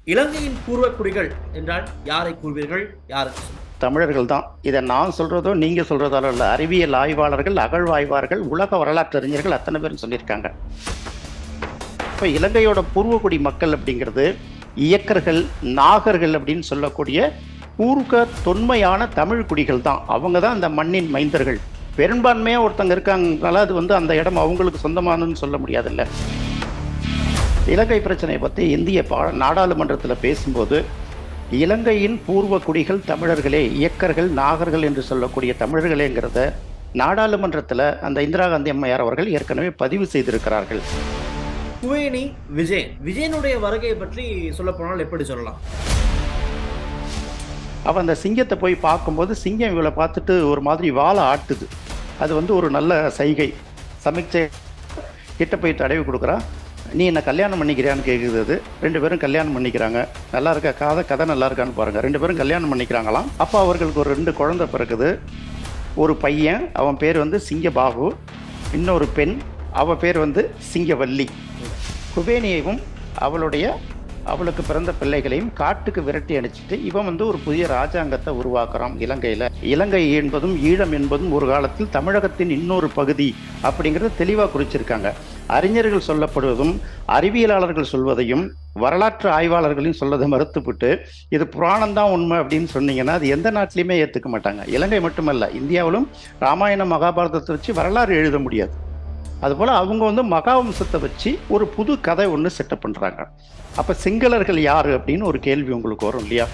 இலங்கையின் பூர்வ குடிகள் என்றால் யாரை கூறுவீர்கள் யாருக்கு சொல்லுங்கள்? தமிழர்கள் தான் இதை நான் சொல்றதோ நீங்க சொல்றதாலோ இல்லை அறிவியல் ஆய்வாளர்கள் அகழ்வாய்வாளர்கள் உலக வரலாற்று அறிஞர்கள் அத்தனை பேரும் சொல்லியிருக்காங்க இப்போ இலங்கையோட பூர்வகுடி மக்கள் அப்படிங்கிறது இயக்கர்கள் நாகர்கள் அப்படின்னு சொல்லக்கூடிய பூர்வ தொன்மையான தமிழ் குடிகள் தான் அவங்க தான் அந்த மண்ணின் மைந்தர்கள் பெரும்பான்மையாக ஒருத்தங்க இருக்காங்கனால அது வந்து அந்த இடம் அவங்களுக்கு சொந்தமானதுன்னு சொல்ல முடியாதுல்ல இலங்கை பிரச்சனையை பற்றி இந்திய பா நாடாளுமன்றத்தில் பேசும்போது இலங்கையின் பூர்வ குடிகள் தமிழர்களே இயக்கர்கள் நாகர்கள் என்று சொல்லக்கூடிய தமிழர்களேங்கிறத நாடாளுமன்றத்தில் அந்த இந்திரா காந்தி அம்மையார் அவர்கள் ஏற்கனவே பதிவு செய்திருக்கிறார்கள் குவேணி விஜயன் விஜயனுடைய வருகையை பற்றி சொல்ல போனால் எப்படி சொல்லலாம் அவன் அந்த சிங்கத்தை போய் பார்க்கும்போது சிங்கம் இவளை பார்த்துட்டு ஒரு மாதிரி வாழை ஆட்டுது அது வந்து ஒரு நல்ல சைகை சமிக்சை கிட்ட போய் தடவி கொடுக்குறா நீ என்ன கல்யாணம் பண்ணிக்கிறியான்னு கேட்குது அது ரெண்டு பேரும் கல்யாணம் பண்ணிக்கிறாங்க நல்லா இருக்கா கதை கதை நல்லா இருக்கான்னு பாருங்க ரெண்டு பேரும் கல்யாணம் பண்ணிக்கிறாங்களாம் அப்போ அவர்களுக்கு ஒரு ரெண்டு குழந்தை பிறக்குது ஒரு பையன் அவன் பேர் வந்து சிங்கபாபு இன்னொரு பெண் அவ பேர் வந்து சிங்கவல்லி குபேனியையும் அவளுடைய அவளுக்கு பிறந்த பிள்ளைகளையும் காட்டுக்கு விரட்டி அடிச்சிட்டு இவன் வந்து ஒரு புதிய ராஜாங்கத்தை உருவாக்குறான் இலங்கையில இலங்கை என்பதும் ஈழம் என்பதும் ஒரு காலத்தில் தமிழகத்தின் இன்னொரு பகுதி அப்படிங்கிறத தெளிவாக குறிச்சிருக்காங்க அறிஞர்கள் சொல்லப்படுவதும் அறிவியலாளர்கள் சொல்வதையும் வரலாற்று ஆய்வாளர்களையும் சொல்லதை மறுத்துவிட்டு இது புராணம் தான் உண்மை அப்படின்னு சொன்னீங்கன்னா அது எந்த நாட்டிலையுமே ஏற்றுக்க மாட்டாங்க இலங்கை மட்டுமல்ல இந்தியாவிலும் ராமாயணம் மகாபாரதத்தை வச்சு வரலாறு எழுத முடியாது அதுபோல் அவங்க வந்து மகாவம்சத்தை வச்சு ஒரு புது கதை ஒன்று செட்டப் பண்ணுறாங்க அப்போ சிங்களர்கள் யார் அப்படின்னு ஒரு கேள்வி உங்களுக்கு வரும் இல்லையா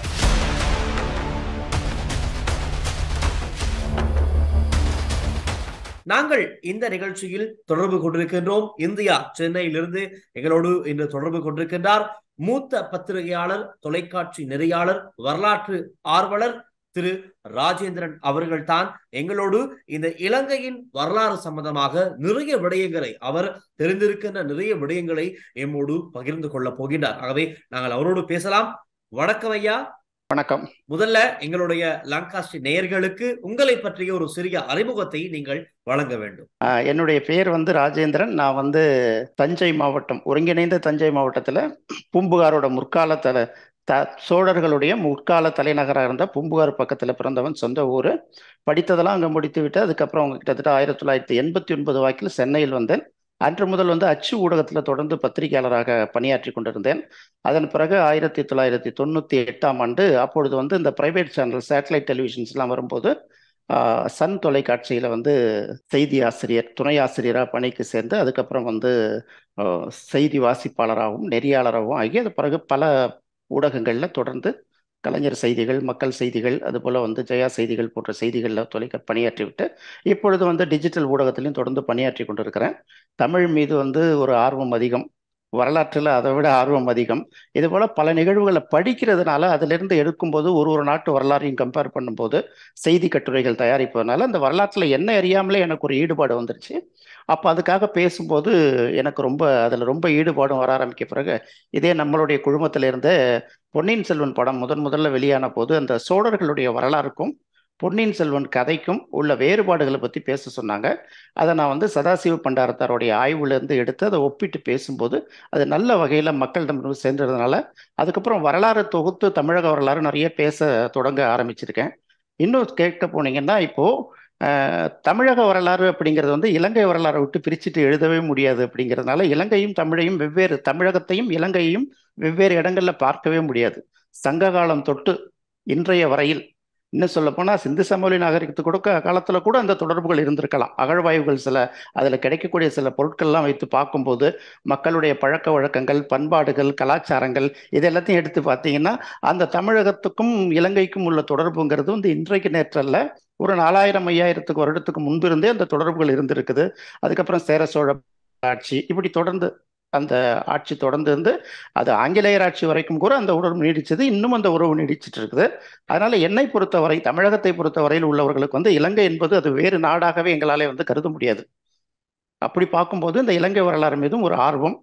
நாங்கள் இந்த நிகழ்ச்சியில் தொடர்பு கொண்டிருக்கின்றோம் இந்தியா சென்னையிலிருந்து எங்களோடு இன்று தொடர்பு கொண்டிருக்கின்றார் மூத்த பத்திரிகையாளர் தொலைக்காட்சி நெறியாளர் வரலாற்று ஆர்வலர் திரு ராஜேந்திரன் அவர்கள் தான் எங்களோடு இந்த இலங்கையின் வரலாறு சம்பந்தமாக நிறைய விடயங்களை அவர் தெரிந்திருக்கின்ற நிறைய விடயங்களை எம்மோடு பகிர்ந்து கொள்ள போகின்றார் ஆகவே நாங்கள் அவரோடு பேசலாம் வணக்கம் ஐயா வணக்கம் முதல்ல எங்களுடைய லங்காஸ்டி நேயர்களுக்கு உங்களை பற்றிய ஒரு சிறிய அறிமுகத்தை நீங்கள் வழங்க வேண்டும் ஆஹ் என்னுடைய பேர் வந்து ராஜேந்திரன் நான் வந்து தஞ்சை மாவட்டம் ஒருங்கிணைந்த தஞ்சை மாவட்டத்தில் பூம்புகாரோட முற்கால தல த சோழர்களுடைய முற்கால தலைநகராக இருந்த பூம்புகார் பக்கத்தில் பிறந்தவன் சொந்த ஊர் படித்ததெல்லாம் அங்கே முடித்து விட்டு அதுக்கப்புறம் அவங்க கிட்டத்தட்ட ஆயிரத்தி தொள்ளாயிரத்தி எண்பத்தி ஒன்பது வாக்கில் சென்னையில் வந்தேன் அன்று முதல் வந்து அச்சு ஊடகத்தில் தொடர்ந்து பத்திரிகையாளராக பணியாற்றி கொண்டிருந்தேன் அதன் பிறகு ஆயிரத்தி தொள்ளாயிரத்தி தொண்ணூற்றி எட்டாம் ஆண்டு அப்பொழுது வந்து இந்த பிரைவேட் சேனல் சேட்டலைட் டெலிவிஷன்ஸ்லாம் வரும்போது ஆஹ், சன் தொலைக்காட்சியில் வந்து செய்தி ஆசிரியர் துணை ஆசிரியராக பணிக்கு சேர்ந்து அதுக்கப்புறம் வந்து ஆஹ், செய்தி வாசிப்பாளராகவும் நெறியாளராகவும் ஆகி அது பிறகு பல ஊடகங்களில் தொடர்ந்து கலைஞர் செய்திகள் மக்கள் செய்திகள் அதுபோல் வந்து ஜெயா செய்திகள் போன்ற செய்திகளில் தொலைக்க பணியாற்றிவிட்டு இப்பொழுது வந்து டிஜிட்டல் ஊடகத்திலையும் தொடர்ந்து பணியாற்றி கொண்டிருக்கிறேன் தமிழ் மீது வந்து ஒரு ஆர்வம் அதிகம் வரலாற்றில் அதை விட ஆர்வம் அதிகம் இதுபோல் பல நிகழ்வுகளை படிக்கிறதுனால அதிலிருந்து எடுக்கும்போது ஒரு ஒரு நாட்டு வரலாறையும் கம்பேர் பண்ணும்போது செய்தி கட்டுரைகள் தயாரிப்பதனால அந்த வரலாற்றில் என்ன அறியாமலே எனக்கு ஒரு ஈடுபாடு வந்துருச்சு அப்போ அதுக்காக பேசும்போது எனக்கு ரொம்ப அதில் ரொம்ப ஈடுபாடும் வர ஆரம்பிக்க பிறகு இதே நம்மளுடைய குழுமத்தில் இருந்த பொன்னியின் செல்வன் படம் முதன் முதல்ல வெளியான போது அந்த சோழர்களுடைய வரலாறுக்கும் பொன்னியின் செல்வன் கதைக்கும் உள்ள வேறுபாடுகளை பற்றி பேச சொன்னாங்க அதை நான் வந்து சதாசிவ பண்டாரத்தாருடைய ஆய்வுலேருந்து எடுத்து அதை ஒப்பிட்டு பேசும்போது அது நல்ல வகையில் மக்களிடம் வந்து சேர்ந்ததுனால அதுக்கப்புறம் வரலாறு தொகுத்து தமிழக வரலாறு நிறைய பேச தொடங்க ஆரம்பிச்சிருக்கேன் இன்னும் கேட்க போனீங்கன்னா இப்போது அஹ், தமிழக வரலாறு அப்படிங்கிறது வந்து இலங்கை வரலாறை விட்டு பிரிச்சுட்டு எழுதவே முடியாது அப்படிங்கிறதுனால இலங்கையும் தமிழையும் வெவ்வேறு தமிழகத்தையும் இலங்கையையும் வெவ்வேறு இடங்களில் பார்க்கவே முடியாது சங்க காலம் தொட்டு இன்றைய வரையில் இன்னும் சொல்ல போனால் சிந்து சமவெளி நாகரிகத்து கூட காலத்தில் கூட அந்த தொடர்புகள் இருந்திருக்கலாம் அகழ்வாய்வுகள் சில அதில் கிடைக்கக்கூடிய சில பொருட்கள்லாம் வைத்து பார்க்கும்போது மக்களுடைய பழக்க வழக்கங்கள் பண்பாடுகள் கலாச்சாரங்கள் இது எல்லாத்தையும் எடுத்து பார்த்தீங்கன்னா அந்த தமிழகத்துக்கும் இலங்கைக்கும் உள்ள தொடர்புங்கிறது வந்து இன்றைக்கு நேற்றல்ல ஒரு நாலாயிரம் ஐயாயிரத்துக்கு வருடத்துக்கு முன்பிருந்தே அந்த தொடர்புகள் இருந்திருக்குது அதுக்கப்புறம் சேர சோழ ஆட்சி இப்படி தொடர்ந்து அந்த ஆட்சி தொடர்ந்து இருந்து அது ஆங்கிலேயர் ஆட்சி வரைக்கும் கூட அந்த உறவு நீடிச்சது இன்னும் அந்த உறவு நீடிச்சிட்டு இருக்குது அதனால என்னை பொறுத்தவரை தமிழகத்தை பொறுத்தவரையில் உள்ளவர்களுக்கு வந்து இலங்கை என்பது அது வேறு நாடாகவே எங்களாலே வந்து கருத முடியாது அப்படி பார்க்கும்போது இந்த இலங்கை வரலாறு மீதும் ஒரு ஆர்வம்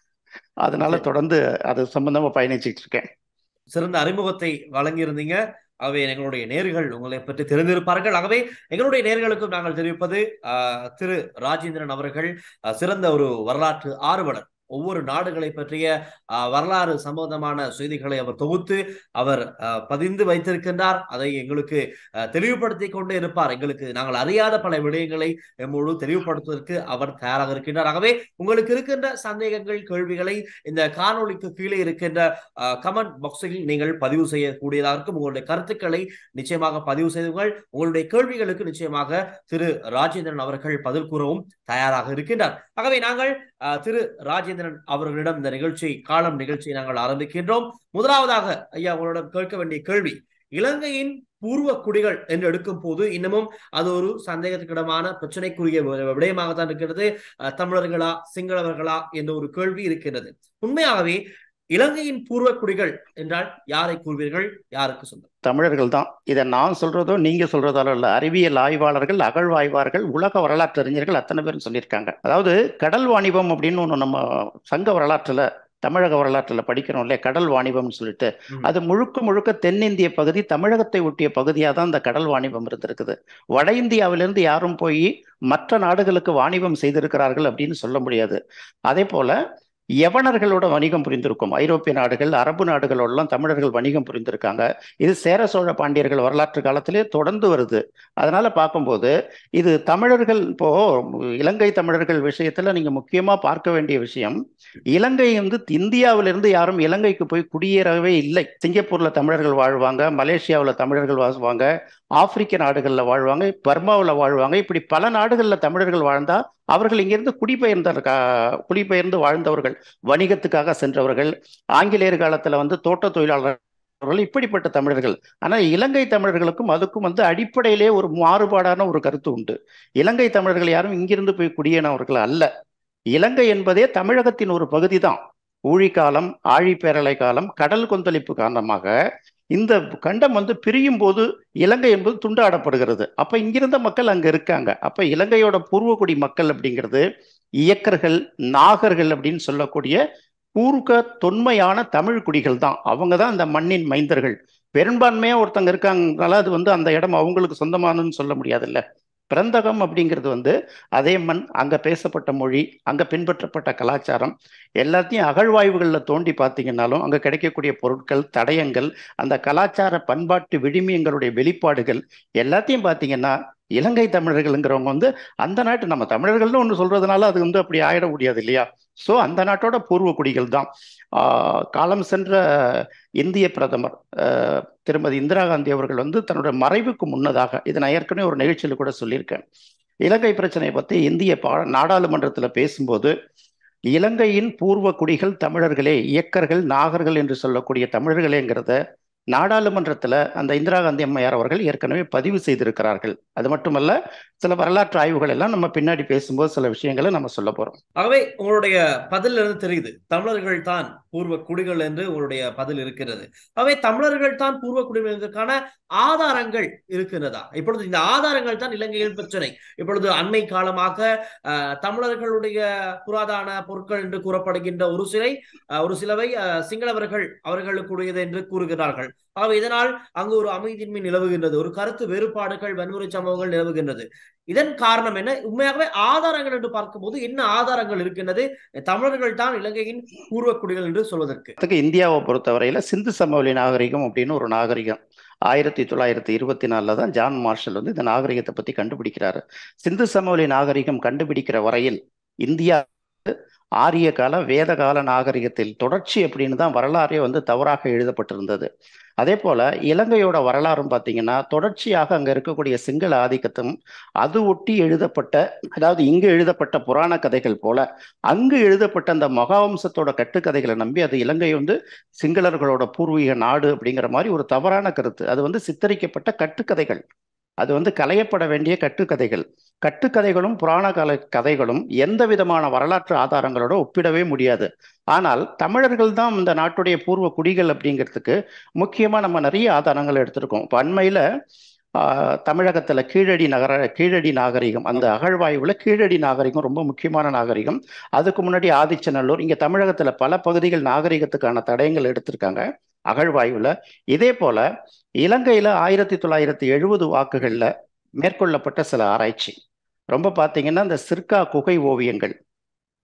அதனால தொடர்ந்து அது சம்பந்தமா பயணிச்சுட்டு இருக்கேன் சிறந்த அறிமுகத்தை வழங்கியிருந்தீங்க ஆகவே எங்களுடைய நேர்கள் உங்களை பற்றி தெரிந்திருப்பார்கள் ஆகவே எங்களுடைய நேர்களுக்கும் நாங்கள் தெரிவிப்பது ஆஹ், திரு ராஜேந்திரன் அவர்கள் ஆஹ், சிறந்த ஒரு வரலாற்று ஆர்வலர் ஒவ்வொரு நாடுகளை பற்றிய அஹ், வரலாறு சம்பந்தமான செய்திகளை அவர் தொகுத்து அவர் அஹ், பதிந்து வைத்திருக்கின்றார் அதை எங்களுக்கு அஹ், தெளிவுபடுத்திக் கொண்டே இருப்பார் எங்களுக்கு நாங்கள் அறியாத பல விடயங்களை எம்மோடு தெளிவுபடுத்துவதற்கு அவர் தயாராக இருக்கின்றார் ஆகவே உங்களுக்கு இருக்கின்ற சந்தேகங்கள் கேள்விகளை இந்த காணொளிக்கு கீழே இருக்கின்ற கமெண்ட் பாக்ஸில் நீங்கள் பதிவு செய்யக்கூடியதாக இருக்கும் உங்களுடைய கருத்துக்களை நிச்சயமாக பதிவு செய்துங்கள் உங்களுடைய கேள்விகளுக்கு நிச்சயமாக திரு ராஜேந்திரன் அவர்கள் பதில் கூறவும் தயாராக இருக்கின்றார் ஆகவே நாங்கள் அஹ், திரு ராஜேந்திரன் அவர்களிடம் இந்த நிகழ்ச்சி காலம் நிகழ்ச்சியை நாங்கள் ஆரம்பிக்கின்றோம் முதலாவதாக ஐயா உங்களிடம் கேட்க வேண்டிய கேள்வி இலங்கையின் பூர்வ குடிகள் என்று எடுக்கும் போது இன்னமும் அது ஒரு சந்தேகத்துக்கிடமான பிரச்சனைக்குரிய வி- விடயமாகத்தான் இருக்கிறது அஹ், தமிழர்களா சிங்களவர்களா என்ற ஒரு கேள்வி இருக்கின்றது உண்மையாகவே இலங்கையின் பூர்வ குடிகள் என்றால் யாரை கூறுவீர்கள் யாருக்கு சொந்தம் தமிழர்கள் தான் இதை நான் சொல்றதோ நீங்க சொல்றதாலோ இல்ல அறிவியல் ஆய்வாளர்கள் அகழ்வாய்வாளர்கள் உலக வரலாற்று அறிஞர்கள் அத்தனை பேரும் சொல்லியிருக்காங்க அதாவது கடல் வாணிபம் அப்படின்னு ஒன்று நம்ம சங்க வரலாற்றுல தமிழக வரலாற்றுல படிக்கிறோம் இல்லையா கடல் வாணிபம்னு சொல்லிட்டு ம். அது முழுக்க முழுக்க தென்னிந்திய பகுதி தமிழகத்தை ஒட்டிய பகுதியாக தான் இந்த கடல் வாணிபம் இருந்திருக்குது வட இந்தியாவிலிருந்து யாரும் போய் மற்ற நாடுகளுக்கு வாணிபம் செய்திருக்கிறார்கள் அப்படின்னு சொல்ல முடியாது அதே போல யவனர்களோட வணிகம் புரிந்திருக்கும் ஐரோப்பிய நாடுகள் அரபு நாடுகளோடலாம் தமிழர்கள் வணிகம் புரிந்திருக்காங்க இது சேர சோழ பாண்டியர்கள் வரலாற்று காலத்திலே தொடர்ந்து வருது அதனால பார்க்கும்போது இது தமிழர்கள் இப்போ இலங்கை தமிழர்கள் விஷயத்துல நீங்க முக்கியமா பார்க்க வேண்டிய விஷயம் இலங்கை வந்து இந்தியாவிலிருந்து யாரும் இலங்கைக்கு போய் குடியேறவே இல்லை சிங்கப்பூர்ல தமிழர்கள் வாழ்வாங்க மலேசியாவுல தமிழர்கள் வாழ்வாங்க ஆப்பிரிக்க நாடுகள்ல வாழ்வாங்க பர்மாவுல வாழ்வாங்க இப்படி பல நாடுகள்ல தமிழர்கள் வாழ்ந்தா அவர்கள் இங்கிருந்து குடிபெயர்ந்த குடிபெயர்ந்து வாழ்ந்தவர்கள் வணிகத்துக்காக சென்றவர்கள் ஆங்கிலேயர் காலத்துல வந்து தோட்ட தொழிலாளர்கள் இப்படிப்பட்ட தமிழர்கள் ஆனா இலங்கை தமிழர்களுக்கும் அதுக்கும் வந்து அடிப்படையிலே ஒரு மாறுபாடான ஒரு கருத்து உண்டு இலங்கை தமிழர்கள் யாரும் இங்கிருந்து போய் குடியேறினவர்கள் அல்ல இலங்கை என்பதே தமிழகத்தின் ஒரு பகுதி தான் ஊழிக்காலம் ஆழிப்பேரலை காலம் கடல் கொந்தளிப்பு காரணமாக இந்த கண்டம் வந்து பிரியும் போது இலங்கை என்பது துண்டாடப்படுகிறது அப்ப இங்கிருந்த மக்கள் அங்க இருக்காங்க அப்ப இலங்கையோட பூர்வகுடி மக்கள் அப்படிங்கிறது இயக்கர்கள் நாகர்கள் அப்படின்னு சொல்லக்கூடிய பூர்வ தொன்மையான தமிழ் குடிகள் தான் அவங்க தான் அந்த மண்ணின் மைந்தர்கள் பெரும்பான்மையா ஒருத்தங்க இருக்காங்கனால அது வந்து அந்த இடம் அவங்களுக்கு சொந்தமானன்னு சொல்ல முடியாதுல்ல பிறந்தகம் அப்படிங்கிறது வந்து அதே மண் அங்க பேசப்பட்ட மொழி அங்க பின்பற்றப்பட்ட கலாச்சாரம் எல்லாத்தையும் அகழ்வாய்வுகளில் தோண்டி பார்த்தீங்கன்னாலும் அங்க கிடைக்கக்கூடிய பொருட்கள் தடயங்கள் அந்த கலாச்சார பண்பாட்டு விழுமியங்களுடைய வெளிப்பாடுகள் எல்லாத்தையும் பார்த்தீங்கன்னா இலங்கை தமிழர்கள்ங்கிறவங்க வந்து அந்த நாட்டு நம்ம தமிழர்கள்னு ஒன்று சொல்றதுனால அது வந்து அப்படி ஆயிட முடியாது இல்லையா ஸோ அந்த நாட்டோட பூர்வ குடிகள் தான் ஆஹ் காலம் சென்ற இந்திய பிரதமர் ஆஹ் திருமதி இந்திரா காந்தி அவர்கள் வந்து தன்னோட மறைவுக்கு முன்னதாக இதை நான் ஏற்கனவே ஒரு நிகழ்ச்சியில் கூட சொல்லியிருக்கேன் இலங்கை பிரச்சனையை பற்றி இந்திய பா நாடாளுமன்றத்தில் பேசும்போது இலங்கையின் பூர்வ குடிகள் தமிழர்களே இயக்கர்கள் நாகர்கள் என்று சொல்லக்கூடிய தமிழர்களேங்கிறத நாடாளுமன்றத்தில் அந்த இந்திரா காந்தி அம்மையார் அவர்கள் ஏற்கனவே பதிவு செய்திருக்கிறார்கள் அது மட்டுமல்ல சில வரலாற்று ஆய்வுகள் எல்லாம் நம்ம பின்னாடி பேசும்போது சில விஷயங்களை நம்ம சொல்ல போறோம் ஆகவே உங்களுடைய பதிலில் இருந்து தெரியுது தமிழர்கள் தான் பூர்வ குடிகள் என்று உங்களுடைய பதில் இருக்கிறது ஆகவே தமிழர்கள் தான் பூர்வ குடிகள் என்பதற்கான ஆதாரங்கள் இருக்கின்றதா இப்பொழுது இந்த ஆதாரங்கள் தான் இலங்கையில் பிரச்சனை இப்பொழுது அண்மை காலமாக அஹ், தமிழர்களுடைய புராதான பொருட்கள் என்று கூறப்படுகின்ற ஒரு சிலை அஹ், ஒரு சிலவை அஹ், சிங்களவர்கள் அவர்களுக்குரியது என்று கூறுகிறார்கள் ஆகவே இதனால் அங்கு ஒரு அமைதியின்மை நிலவுகின்றது ஒரு கருத்து வேறுபாடுகள் வன்முறை சம்பவங்கள் நிலவுகின்றது இதன் காரணம் என்ன உண்மையாகவே ஆதாரங்கள் என்று பார்க்கும்போது என்ன ஆதாரங்கள் இருக்கின்றது தமிழர்கள் தான் இலங்கையின் பூர்வ குடிகள் என்று சொல்வதற்கு அதுக்கு இந்தியாவை பொறுத்தவரையில சிந்து சமவெளி நாகரிகம் அப்படின்னு ஒரு நாகரிகம் ஆயிரத்தி தொள்ளாயிரத்தி இருபத்தி நாலுல தான் ஜான் மார்ஷல் வந்து இந்த நாகரிகத்தை பத்தி கண்டுபிடிக்கிறாரு சிந்து சமவெளி நாகரிகம் கண்டுபிடிக்கிற வரையில் இந்தியா ஆரிய கால வேத கால நாகரிகத்தில் தொடர்ச்சி அப்படின்னு தான் வரலாறே வந்து தவறாக எழுதப்பட்டிருந்தது அதே போல இலங்கையோட வரலாறும் பார்த்தீங்கன்னா தொடர்ச்சியாக அங்க இருக்கக்கூடிய சிங்கள ஆதிக்கத்தும் அது ஒட்டி எழுதப்பட்ட அதாவது இங்கு எழுதப்பட்ட புராண கதைகள் போல அங்கு எழுதப்பட்ட அந்த மகாவம்சத்தோட கட்டுக்கதைகளை நம்பி அது இலங்கை வந்து சிங்களர்களோட பூர்வீக நாடு அப்படிங்கிற மாதிரி ஒரு தவறான கருத்து அது வந்து சித்தரிக்கப்பட்ட கட்டுக்கதைகள் அது வந்து களையப்பட வேண்டிய கட்டுக்கதைகள் கட்டுக்கதைகளும் புராண கால கதைகளும் எந்த விதமான வரலாற்று ஆதாரங்களோட ஒப்பிடவே முடியாது ஆனால் தமிழர்கள் தான் இந்த நாட்டுடைய பூர்வ குடிகள் அப்படிங்கிறதுக்கு முக்கியமா நம்ம நிறைய ஆதாரங்கள் எடுத்திருக்கோம் இப்போ அண்மையில ஆஹ், தமிழகத்துல கீழடி நகர கீழடி நாகரிகம் அந்த அகழ்வாய்வுல கீழடி நாகரிகம் ரொம்ப முக்கியமான நாகரிகம் அதுக்கு முன்னாடி ஆதிச்சநல்லூர் இங்க தமிழகத்துல பல பகுதிகள் நாகரிகத்துக்கான தடயங்கள் எடுத்திருக்காங்க அகழ்வாய்வுல இதே போல இலங்கையில ஆயிரத்தி தொள்ளாயிரத்தி எழுபது வாக்குகள்ல மேற்கொள்ளப்பட்ட சில ஆராய்ச்சி ரொம்ப பார்த்தீங்கன்னா இந்த சிற்கா குகை ஓவியங்கள்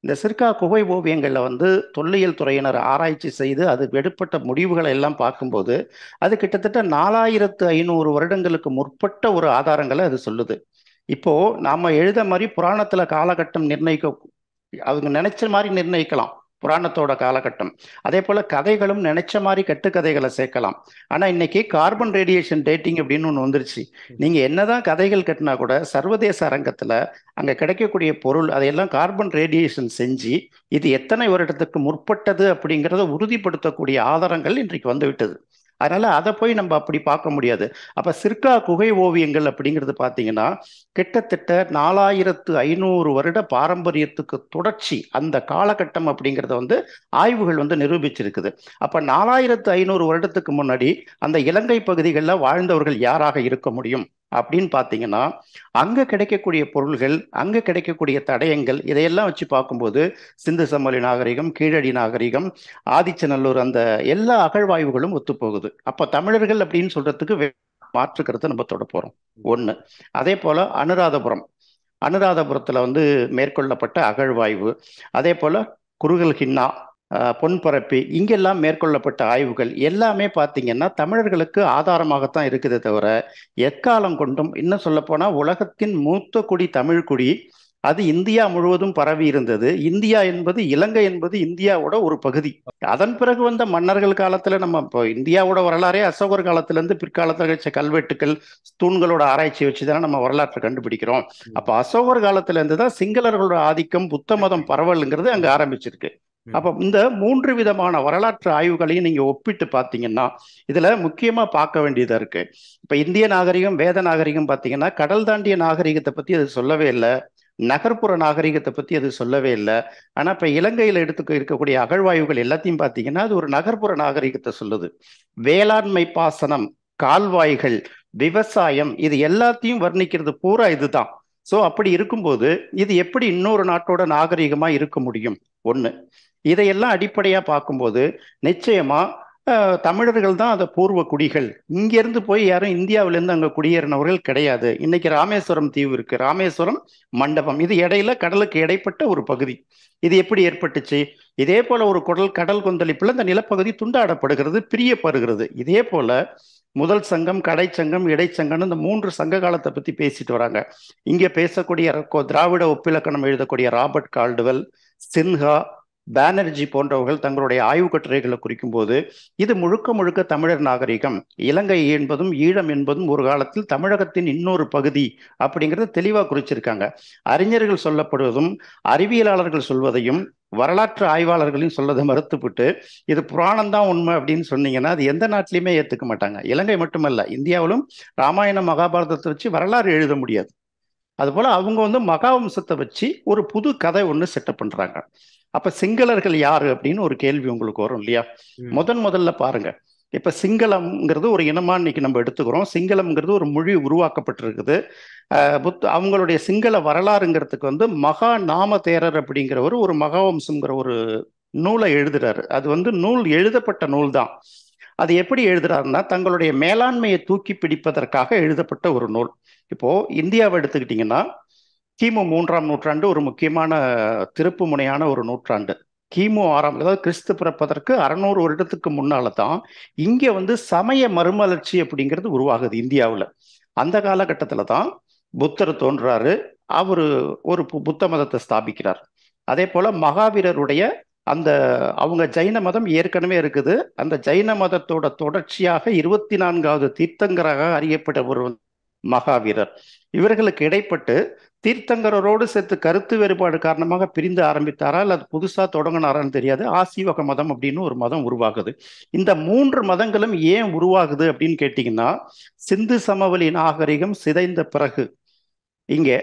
இந்த சிற்கா குகை ஓவியங்கள்ல வந்து தொல்லியல் துறையினர் ஆராய்ச்சி செய்து அது எடுப்பட்ட முடிவுகளை எல்லாம் பார்க்கும்போது அது கிட்டத்தட்ட நாலாயிரத்து ஐநூறு வருடங்களுக்கு முற்பட்ட ஒரு ஆதாரங்களை அது சொல்லுது இப்போ நாம எழுத மாதிரி புராணத்துல காலகட்டம் நிர்ணயிக்க அவங்க நினைச்ச மாதிரி நிர்ணயிக்கலாம் புராணத்தோட காலகட்டம் அதே போல கதைகளும் நினைச்ச மாதிரி கட்டுக்கதைகளை சேர்க்கலாம் ஆனா இன்னைக்கு கார்பன் ரேடியேஷன் டேட்டிங் அப்படின்னு ஒன்று வந்துருச்சு நீங்க என்னதான் கதைகள் கட்டினா கூட சர்வதேச அரங்கத்துல அங்க கிடைக்கக்கூடிய பொருள் அதையெல்லாம் கார்பன் ரேடியேஷன் செஞ்சு இது எத்தனை வருடத்துக்கு முற்பட்டது அப்படிங்கிறத உறுதிப்படுத்தக்கூடிய ஆதாரங்கள் இன்றைக்கு வந்துவிட்டது அதனால அதை போய் நம்ம அப்படி பார்க்க முடியாது அப்ப சிற்கா குகை ஓவியங்கள் அப்படிங்கிறது பார்த்தீங்கன்னா கிட்டத்தட்ட நாலாயிரத்து ஐநூறு வருட பாரம்பரியத்துக்கு தொடர்ச்சி அந்த காலகட்டம் அப்படிங்கிறத வந்து ஆய்வுகள் வந்து நிரூபிச்சிருக்குது அப்ப நாலாயிரத்து ஐநூறு வருடத்துக்கு முன்னாடி அந்த இலங்கை பகுதிகளில் வாழ்ந்தவர்கள் யாராக இருக்க முடியும் அப்படின்னு பார்த்தீங்கன்னா அங்க கிடைக்கக்கூடிய பொருள்கள் அங்க கிடைக்கக்கூடிய தடயங்கள் இதையெல்லாம் வச்சு பார்க்கும்போது சிந்து சமவெளி நாகரிகம் கீழடி நாகரிகம் ஆதிச்சநல்லூர் அந்த எல்லா அகழ்வாய்வுகளும் ஒத்துப்போகுது அப்ப தமிழர்கள் அப்படின்னு சொல்றதுக்கு மாற்று கருத்தை நம்ம தொட போறோம் ஒண்ணு அதே போல அனுராதபுரம் அனுராதபுரத்துல வந்து மேற்கொள்ளப்பட்ட அகழ்வாய்வு அதே போல குறுகல் கிண்ணா பொன்பரப்பி இங்கெல்லாம் மேற்கொள்ளப்பட்ட ஆய்வுகள் எல்லாமே பார்த்தீங்கன்னா தமிழர்களுக்கு ஆதாரமாகத்தான் இருக்குதே தவிர எக்காலம் கொண்டும் இன்னும் சொல்ல போனா உலகத்தின் மூத்த குடி தமிழ் குடி அது இந்தியா முழுவதும் பரவி இருந்தது இந்தியா என்பது இலங்கை என்பது இந்தியாவோட ஒரு பகுதி அதன் பிறகு வந்த மன்னர்கள் காலத்துல நம்ம இப்போ இந்தியாவோட வரலாறே அசோகர் காலத்துல இருந்து பிற்காலத்தில் கிடைச்ச கல்வெட்டுக்கள் தூண்களோட ஆராய்ச்சி வச்சுதான் நம்ம வரலாற்றை கண்டுபிடிக்கிறோம் அப்ப அசோகர் காலத்துல இருந்து தான் சிங்களர்களோட ஆதிக்கம் புத்த மதம் பரவலுங்கிறது அங்க ஆரம்பிச்சிருக்கு அப்ப இந்த மூன்று விதமான வரலாற்று ஆய்வுகளையும் நீங்க ஒப்பிட்டு பார்த்தீங்கன்னா இதுல முக்கியமா பார்க்க வேண்டியதா இருக்கு இப்ப இந்திய நாகரிகம் வேத நாகரிகம் பார்த்தீங்கன்னா கடல் தாண்டிய நாகரிகத்தை பத்தி அது சொல்லவே இல்லை நகர்ப்புற நாகரிகத்தை பத்தி அது சொல்லவே இல்லை ஆனா இப்ப இலங்கையில எடுத்துக்க இருக்கக்கூடிய அகழ்வாய்வுகள் எல்லாத்தையும் பார்த்தீங்கன்னா அது ஒரு நகர்ப்புற நாகரிகத்தை சொல்லுது வேளாண்மை பாசனம் கால்வாய்கள் விவசாயம் இது எல்லாத்தையும் வர்ணிக்கிறது பூரா இதுதான் சோ அப்படி இருக்கும்போது இது எப்படி இன்னொரு நாட்டோட நாகரிகமா இருக்க முடியும் ஒண்ணு இதையெல்லாம் அடிப்படையா பார்க்கும்போது நிச்சயமா தமிழர்கள் தான் அந்த பூர்வ குடிகள் இங்கிருந்து போய் யாரும் இந்தியாவிலேருந்து அங்கே குடியேறினவர்கள் கிடையாது இன்னைக்கு ராமேஸ்வரம் தீவு இருக்கு ராமேஸ்வரம் மண்டபம் இது இடையில கடலுக்கு இடைப்பட்ட ஒரு பகுதி இது எப்படி ஏற்பட்டுச்சு இதே போல ஒரு குடல் கடல் கொந்தளிப்புல இந்த நிலப்பகுதி துண்டாடப்படுகிறது பிரியப்படுகிறது இதே போல முதல் சங்கம் கடைச்சங்கம் இடைச்சங்கம்னு இந்த மூன்று சங்க காலத்தை பத்தி பேசிட்டு வராங்க இங்க பேசக்கூடிய திராவிட ஒப்பிலக்கணம் எழுதக்கூடிய ராபர்ட் கால்டுவெல் சின்ஹா பானர்ஜி போன்றவர்கள் தங்களுடைய ஆய்வு கட்டுரைகளை குறிக்கும் போது இது முழுக்க முழுக்க தமிழர் நாகரிகம் இலங்கை என்பதும் ஈழம் என்பதும் ஒரு காலத்தில் தமிழகத்தின் இன்னொரு பகுதி அப்படிங்கிறத தெளிவாக குறிச்சிருக்காங்க அறிஞர்கள் சொல்லப்படுவதும் அறிவியலாளர்கள் சொல்வதையும் வரலாற்று ஆய்வாளர்களையும் சொல்லதை மறுத்துவிட்டு இது புராணம் தான் உண்மை அப்படின்னு சொன்னீங்கன்னா அது எந்த நாட்டிலையுமே ஏற்றுக்க மாட்டாங்க இலங்கை மட்டுமல்ல இந்தியாவிலும் ராமாயண மகாபாரதத்தை வச்சு வரலாறு எழுத முடியாது அதுபோல அவங்க வந்து மகாவம்சத்தை வச்சு ஒரு புது கதை ஒன்று செட்டப் பண்றாங்க அப்ப சிங்களர்கள் யாரு அப்படின்னு ஒரு கேள்வி உங்களுக்கு வரும் இல்லையா முதன் முதல்ல பாருங்க இப்ப சிங்களம்ங்கிறது ஒரு இனமா இன்னைக்கு நம்ம எடுத்துக்கிறோம் சிங்களம்ங்கிறது ஒரு மொழி உருவாக்கப்பட்டிருக்குது புத் அவங்களுடைய சிங்கள வரலாறுங்கிறதுக்கு வந்து மகா நாம தேரர் அப்படிங்கிறவர் ஒரு மகாவம்சங்கிற ஒரு நூலை எழுதுறாரு அது வந்து நூல் எழுதப்பட்ட நூல் தான் அது எப்படி எழுதுறாருன்னா தங்களுடைய மேலாண்மையை தூக்கி பிடிப்பதற்காக எழுதப்பட்ட ஒரு நூல் இப்போ இந்தியாவை எடுத்துக்கிட்டிங்கன்னா கிமு மூன்றாம் நூற்றாண்டு ஒரு முக்கியமான திருப்பு முனையான ஒரு நூற்றாண்டு கிமு ஆறாம் அதாவது கிறிஸ்து பிறப்பதற்கு அறநூறு வருடத்துக்கு முன்னால தான் இங்க வந்து சமய மறுமலர்ச்சி அப்படிங்கிறது உருவாகுது இந்தியாவில் அந்த காலகட்டத்தில் தான் புத்தர் தோன்றாரு அவரு ஒரு புத்த மதத்தை ஸ்தாபிக்கிறார் அதே போல மகாவீரருடைய அந்த அவங்க ஜைன மதம் ஏற்கனவே இருக்குது அந்த ஜைன மதத்தோட தொடர்ச்சியாக இருபத்தி நான்காவது தீர்த்தங்கராக அறியப்பட்ட ஒரு மகாவீரர் இவர்களுக்கு இடைப்பட்டு தீர்த்தங்கரோடு சேர்த்து கருத்து வேறுபாடு காரணமாக பிரிந்து ஆரம்பித்தாரா அல்லது புதுசா தொடங்கினாரான்னு தெரியாது ஆசீவக மதம் அப்படின்னு ஒரு மதம் உருவாகுது இந்த மூன்று மதங்களும் ஏன் உருவாகுது அப்படின்னு கேட்டீங்கன்னா சிந்து சமவெளி நாகரிகம் சிதைந்த பிறகு இங்கே